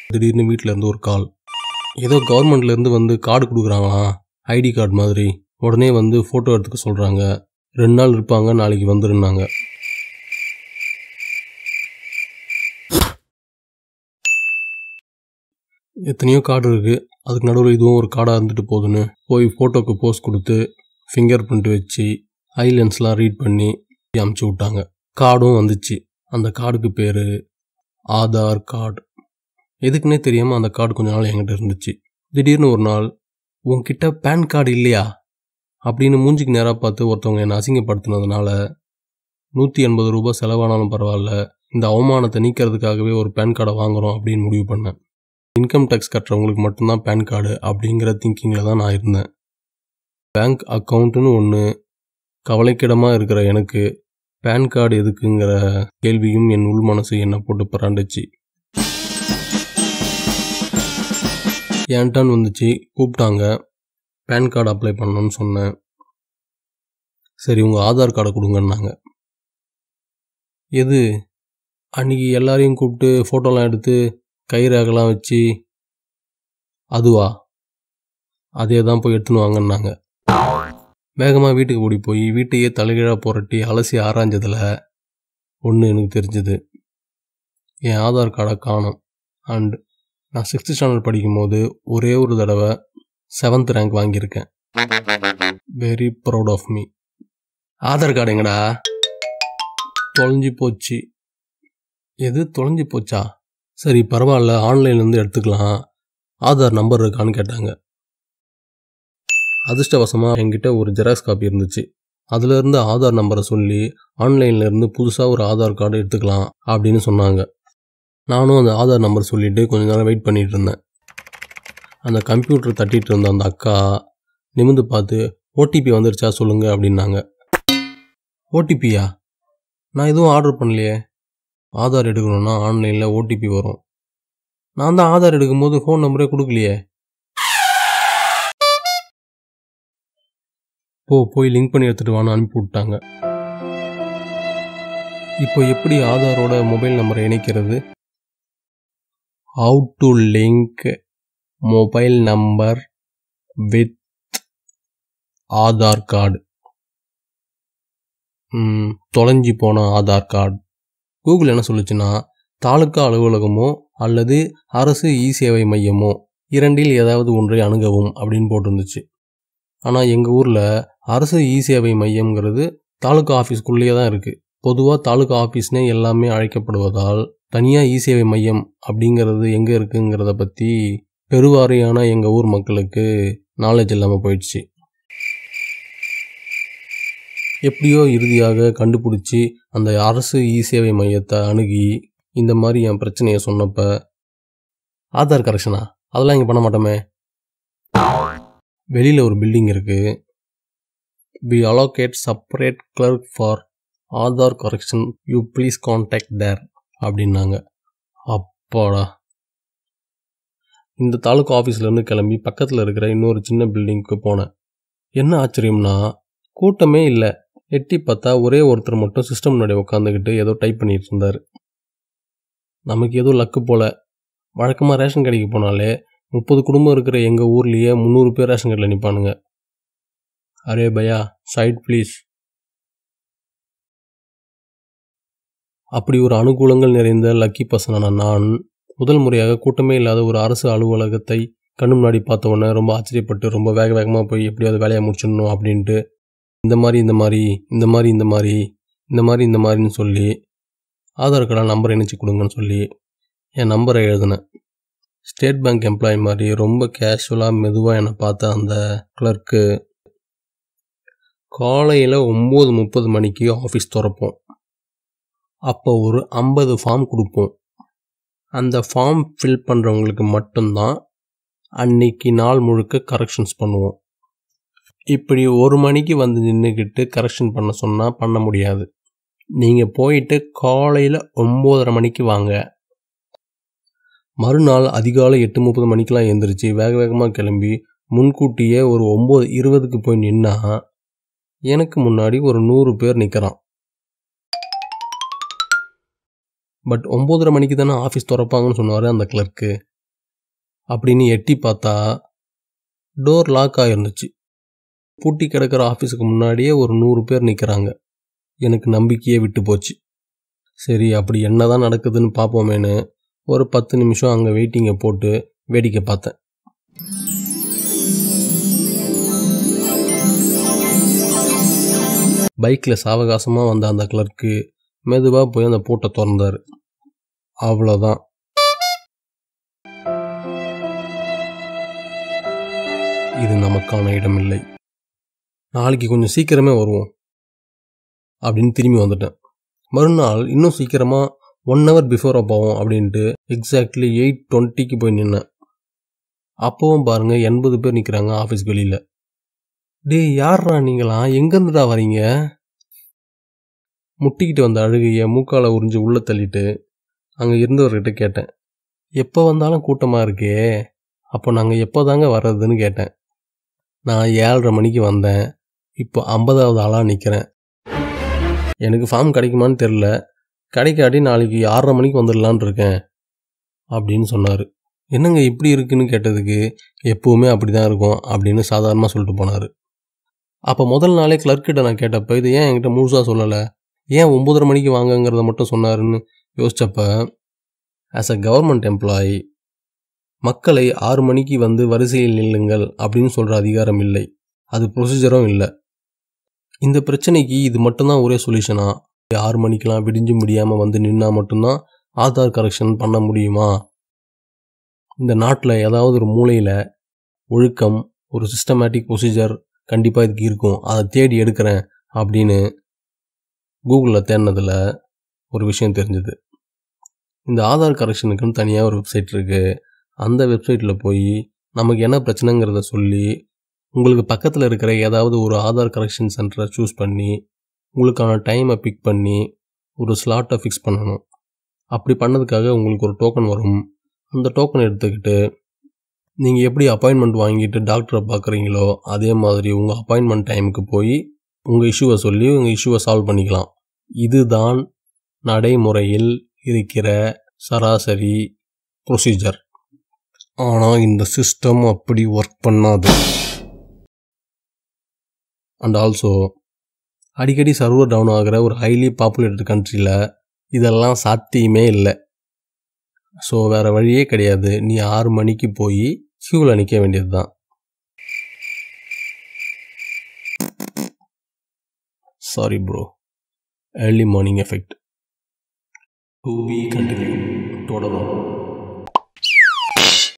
திடீர்னு வீட்டில் இருந்து ஒரு கால் ஏதோ கவர்மெண்ட்லேருந்து வந்து கார்டு கொடுக்குறாங்களாம் ஐடி கார்டு மாதிரி உடனே வந்து ஃபோட்டோ எடுத்துக்க சொல்கிறாங்க ரெண்டு நாள் இருப்பாங்க நாளைக்கு வந்துருந்தாங்க எத்தனையோ கார்டு இருக்குது அதுக்கு நடுவில் இதுவும் ஒரு கார்டாக இருந்துட்டு போகுதுன்னு போய் ஃபோட்டோக்கு போஸ் கொடுத்து ஃபிங்கர் பிரிண்ட் வச்சு ஐ லென்ஸ்லாம் ரீட் பண்ணி அமுச்சு விட்டாங்க கார்டும் வந்துச்சு அந்த கார்டுக்கு பேர் ஆதார் கார்டு எதுக்குன்னே தெரியாமல் அந்த கார்டு கொஞ்ச நாள் என்கிட்ட இருந்துச்சு திடீர்னு ஒரு நாள் உன்கிட்ட பேன் கார்டு இல்லையா அப்படின்னு மூஞ்சிக்கு நேராக பார்த்து ஒருத்தவங்க என்னை அசிங்கப்படுத்தினதுனால நூற்றி எண்பது ரூபாய் செலவானாலும் பரவாயில்ல இந்த அவமானத்தை நீக்கிறதுக்காகவே ஒரு பேன் கார்டை வாங்குறோம் அப்படின்னு முடிவு பண்ணேன் இன்கம் டேக்ஸ் கட்டுறவங்களுக்கு மட்டும்தான் பேன் கார்டு அப்படிங்கிற திங்கிங்கில் தான் நான் இருந்தேன் பேங்க் அக்கௌண்ட்டுன்னு ஒன்று கவலைக்கிடமாக இருக்கிற எனக்கு பேன் கார்டு எதுக்குங்கிற கேள்வியும் என் உள் மனசு என்னை போட்டு பராண்டுச்சு என் டர்ன் வந்துச்சு கூப்பிட்டாங்க பேன் கார்டு அப்ளை பண்ணணும்னு சொன்னேன் சரி உங்கள் ஆதார் கார்டை கொடுங்கன்னாங்க எது அன்றைக்கி எல்லாரையும் கூப்பிட்டு ஃபோட்டோலாம் எடுத்து கை ரேகெல்லாம் வச்சு அதுவா அதே தான் போய் எடுத்துன்னு வாங்கன்னாங்க வேகமாக வீட்டுக்கு ஓடி போய் வீட்டையே தலைகீழாக புரட்டி அலசி ஆராய்ஞ்சதில் ஒன்று எனக்கு தெரிஞ்சது என் ஆதார் கார்டை காணும் அண்ட் நான் சிக்ஸ்த் ஸ்டாண்டர்ட் படிக்கும்போது ஒரே ஒரு தடவை செவன்த் ரேங்க் வாங்கியிருக்கேன் very proud of me Aadhaar card எங்கடா தொலைஞ்சி போச்சு எது தொலைஞ்சி போச்சா சரி பரவாயில்ல ஆன்லைன்லேருந்து எடுத்துக்கலாம் ஆதார் நம்பர் இருக்கான்னு கேட்டாங்க அதிர்ஷ்டவசமாக என்கிட்ட ஒரு ஜெராக்ஸ் காப்பி இருந்துச்சு அதுலேருந்து ஆதார் நம்பரை சொல்லி ஆன்லைன்ல இருந்து புதுசாக ஒரு ஆதார் கார்டு எடுத்துக்கலாம் அப்படின்னு சொன்னாங்க நானும் அந்த ஆதார் நம்பர் சொல்லிட்டு கொஞ்ச நேரம் வெயிட் பண்ணிட்டு இருந்தேன் அந்த கம்ப்யூட்டர் தட்டிட்டு இருந்த அந்த அக்கா நிமிந்து பார்த்து ஓடிபி வந்துருச்சா சொல்லுங்க அப்படின்னாங்க ஓடிபியா நான் எதுவும் ஆர்டர் பண்ணலையே ஆதார் எடுக்கணும்னா ஆன்லைனில் ஓடிபி வரும் நான் தான் ஆதார் எடுக்கும்போது ஃபோன் நம்பரே கொடுக்கலையே போ போய் லிங்க் பண்ணி எடுத்துட்டு வான்னு அனுப்பி விட்டாங்க இப்போ எப்படி ஆதாரோட மொபைல் நம்பரை இணைக்கிறது how to link mobile number with Aadhaar card தொலைஞ்சி போன ஆதார் கார்டு கூகுள் என்ன சொல்லுச்சுன்னா தாலுக்கா அலுவலகமோ அல்லது அரசு இ சேவை மையமோ இரண்டில் ஏதாவது ஒன்றை அணுகவும் அப்படின்னு போட்டிருந்துச்சு ஆனால் எங்கள் ஊரில் அரசு இ சேவை மையம்ங்கிறது தாலுக்கா ஆஃபீஸ்க்குள்ளேயே தான் இருக்குது பொதுவாக தாலுக்கா ஆஃபீஸ்னே எல்லாமே அழைக்கப்படுவதால் தனியாக இ சேவை மையம் அப்படிங்கிறது எங்கே இருக்குங்கிறத பற்றி பெருவாரியான எங்கள் ஊர் மக்களுக்கு நாலேஜ் இல்லாமல் போயிடுச்சு எப்படியோ இறுதியாக கண்டுபிடிச்சி அந்த அரசு இ சேவை மையத்தை அணுகி இந்த மாதிரி என் பிரச்சனையை சொன்னப்ப ஆதார் கரெக்ஷனா அதெல்லாம் இங்கே பண்ண மாட்டோமே வெளியில் ஒரு பில்டிங் இருக்குது we allocate separate clerk for Aadhaar correction you please contact there அப்படின்னாங்க அப்பாடா இந்த தாலுக்கா ஆஃபீஸ்லேருந்து கிளம்பி பக்கத்தில் இருக்கிற இன்னொரு சின்ன பில்டிங்க்கு போனேன் என்ன ஆச்சரியம்னா கூட்டமே இல்லை எட்டி பார்த்தா ஒரே ஒருத்தர் மட்டும் சிஸ்டம் முன்னாடி உட்காந்துக்கிட்டு ஏதோ டைப் பண்ணிட்டு இருந்தார் நமக்கு ஏதோ லக்கு போல வழக்கமாக ரேஷன் கடைக்கு போனாலே முப்பது குடும்பம் இருக்கிற எங்கள் ஊர்லேயே முந்நூறு பேர் ரேஷன் கடையில் நிற்பானுங்க அரே பையா சைட் ப்ளீஸ் அப்படி ஒரு அனுகூலங்கள் நிறைந்த லக்கி பர்சனான நான் முதல் முறையாக கூட்டமே இல்லாத ஒரு அரசு அலுவலகத்தை கண்ணு முன்னாடி பார்த்த உடனே ரொம்ப ஆச்சரியப்பட்டு ரொம்ப வேக வேகமாக போய் எப்படியாவது வேலையை முடிச்சிடணும் அப்படின்ட்டு இந்த மாதிரி இந்த மாதிரி இந்த மாதிரி இந்த மாதிரி இந்த மாதிரி இந்த மாதிரின்னு சொல்லி ஆதார் கார்டில் நம்பர் இணைச்சி கொடுங்கன்னு சொல்லி என் நம்பரை எழுதினேன் ஸ்டேட் பேங்க் எம்ப்ளாயி மாதிரி ரொம்ப கேஷுவலாக மெதுவாக என்னை பார்த்த அந்த கிளர்க்கு காலையில் ஒம்பது முப்பது மணிக்கு ஆஃபீஸ் திறப்போம் அப்போ ஒரு ஐம்பது ஃபார்ம் கொடுப்போம் அந்த ஃபார்ம் ஃபில் பண்ணுறவங்களுக்கு மட்டும்தான் அன்னைக்கு நாள் முழுக்க கரெக்ஷன்ஸ் பண்ணுவோம் இப்படி ஒரு மணிக்கு வந்து நின்றுக்கிட்டு கரெக்ஷன் பண்ண சொன்னால் பண்ண முடியாது நீங்கள் போயிட்டு காலையில் ஒம்போதரை மணிக்கு வாங்க மறுநாள் அதிகாலை எட்டு முப்பது மணிக்கெலாம் எழுந்திரிச்சு வேக வேகமாக கிளம்பி முன்கூட்டியே ஒரு ஒம்பது இருபதுக்கு போய் நின்னா எனக்கு முன்னாடி ஒரு நூறு பேர் நிற்கிறான் பட் ஒம்போதரை மணிக்கு தானே ஆஃபீஸ் திறப்பாங்கன்னு சொன்னார் அந்த கிளர்க்கு அப்படின்னு எட்டி பார்த்தா டோர் லாக் ஆகிருந்துச்சு பூட்டி கிடக்கிற ஆஃபீஸுக்கு முன்னாடியே ஒரு நூறு பேர் நிற்கிறாங்க எனக்கு நம்பிக்கையே விட்டு போச்சு சரி அப்படி என்னதான் நடக்குதுன்னு பார்ப்போமேன்னு ஒரு பத்து நிமிஷம் அங்கே வெயிட்டிங்கை போட்டு வேடிக்கை பார்த்தேன் பைக்கில் சாவகாசமாக வந்த அந்த கிளர்க்கு மெதுவாக போய் அந்த பூட்டை திறந்தார் அவ்வளோதான் இது நமக்கான இடமில்லை நாளைக்கு கொஞ்சம் சீக்கிரமே வருவோம் அப்படின்னு திரும்பி வந்துட்டேன் மறுநாள் இன்னும் சீக்கிரமாக ஒன் ஹவர் பிஃபோராக போவோம் அப்படின்ட்டு எக்ஸாக்ட்லி எயிட் டுவெண்ட்டிக்கு போய் நின்னேன் அப்போவும் பாருங்க எண்பது பேர் நிற்கிறாங்க ஆஃபீஸ் வெளியில் டேய் யார்ரா நீங்களாம் எங்கேருந்துடா வரீங்க முட்டிக்கிட்டு வந்த அழுகையை மூக்கால உறிஞ்சு உள்ளே தள்ளிட்டு அங்கே இருந்தவர்கிட்ட கேட்டேன் எப்போ வந்தாலும் கூட்டமாக இருக்கே அப்போ நாங்கள் எப்போ தாங்க வர்றதுன்னு கேட்டேன் நான் ஏழரை மணிக்கு வந்தேன் இப்போ ஐம்பதாவது ஆளாக நிற்கிறேன் எனக்கு ஃபார்ம் கிடைக்குமான்னு தெரில கிடைக்காட்டி நாளைக்கு ஆறரை மணிக்கு வந்துடலான் இருக்கேன் அப்படின்னு சொன்னார் என்னங்க இப்படி இருக்குன்னு கேட்டதுக்கு எப்போவுமே அப்படி தான் இருக்கும் அப்படின்னு சாதாரணமாக சொல்லிட்டு போனார் அப்போ முதல் நாளே கிளர்க்கிட்ட நான் கேட்டப்ப இது ஏன் என்கிட்ட முழுசாக சொல்லலை ஏன் ஒம்பதரை மணிக்கு வாங்கங்கிறத மட்டும் சொன்னாருன்னு யோசிச்சப்ப ஆஸ் அ கவர்மெண்ட் எம்ப்ளாயி மக்களை ஆறு மணிக்கு வந்து வரிசையில் நில்லுங்கள் அப்படின்னு சொல்கிற அதிகாரம் இல்லை அது ப்ரொசீஜரும் இல்லை இந்த பிரச்சனைக்கு இது மட்டும்தான் ஒரே சொல்யூஷனா ஆறு மணிக்கெலாம் விடிஞ்சு முடியாமல் வந்து நின்னா மட்டும்தான் ஆதார் கரெக்ஷன் பண்ண முடியுமா இந்த நாட்டில் ஏதாவது ஒரு மூலையில் ஒழுக்கம் ஒரு சிஸ்டமேட்டிக் ப்ரொசீஜர் கண்டிப்பாக இதுக்கு இருக்கும் அதை தேடி எடுக்கிறேன் அப்படின்னு கூகுளில் தேடினதில் ஒரு விஷயம் தெரிஞ்சுது இந்த ஆதார் கரெக்ஷனுக்குன்னு தனியாக ஒரு வெப்சைட் இருக்குது அந்த வெப்சைட்டில் போய் நமக்கு என்ன பிரச்சனைங்கிறத சொல்லி உங்களுக்கு பக்கத்தில் இருக்கிற ஏதாவது ஒரு ஆதார் கரெக்ஷன் சென்டரை சூஸ் பண்ணி உங்களுக்கான டைமை பிக் பண்ணி ஒரு ஸ்லாட்டை ஃபிக்ஸ் பண்ணணும் அப்படி பண்ணதுக்காக உங்களுக்கு ஒரு டோக்கன் வரும் அந்த டோக்கன் எடுத்துக்கிட்டு நீங்கள் எப்படி அப்பாயின்மெண்ட் வாங்கிட்டு டாக்டரை பார்க்குறீங்களோ அதே மாதிரி உங்கள் அப்பாயின்மெண்ட் டைமுக்கு போய் உங்கள் இஷ்யூவை சொல்லி உங்கள் இஷ்யூவை சால்வ் பண்ணிக்கலாம் இதுதான் நடைமுறையில் இருக்கிற சராசரி ப்ரொசீஜர் ஆனால் இந்த சிஸ்டம் அப்படி ஒர்க் பண்ணாது அண்ட் ஆல்சோ அடிக்கடி சர்வர் டவுன் ஆகிற ஒரு ஹைலி பாப்புலேட்டட் கண்ட்ரியில் இதெல்லாம் சாத்தியமே இல்லை ஸோ வேறு வழியே கிடையாது நீ ஆறு மணிக்கு போய் க்யூவில் நிற்க வேண்டியது தான் sorry bro early morning effect to be continue தொடரும்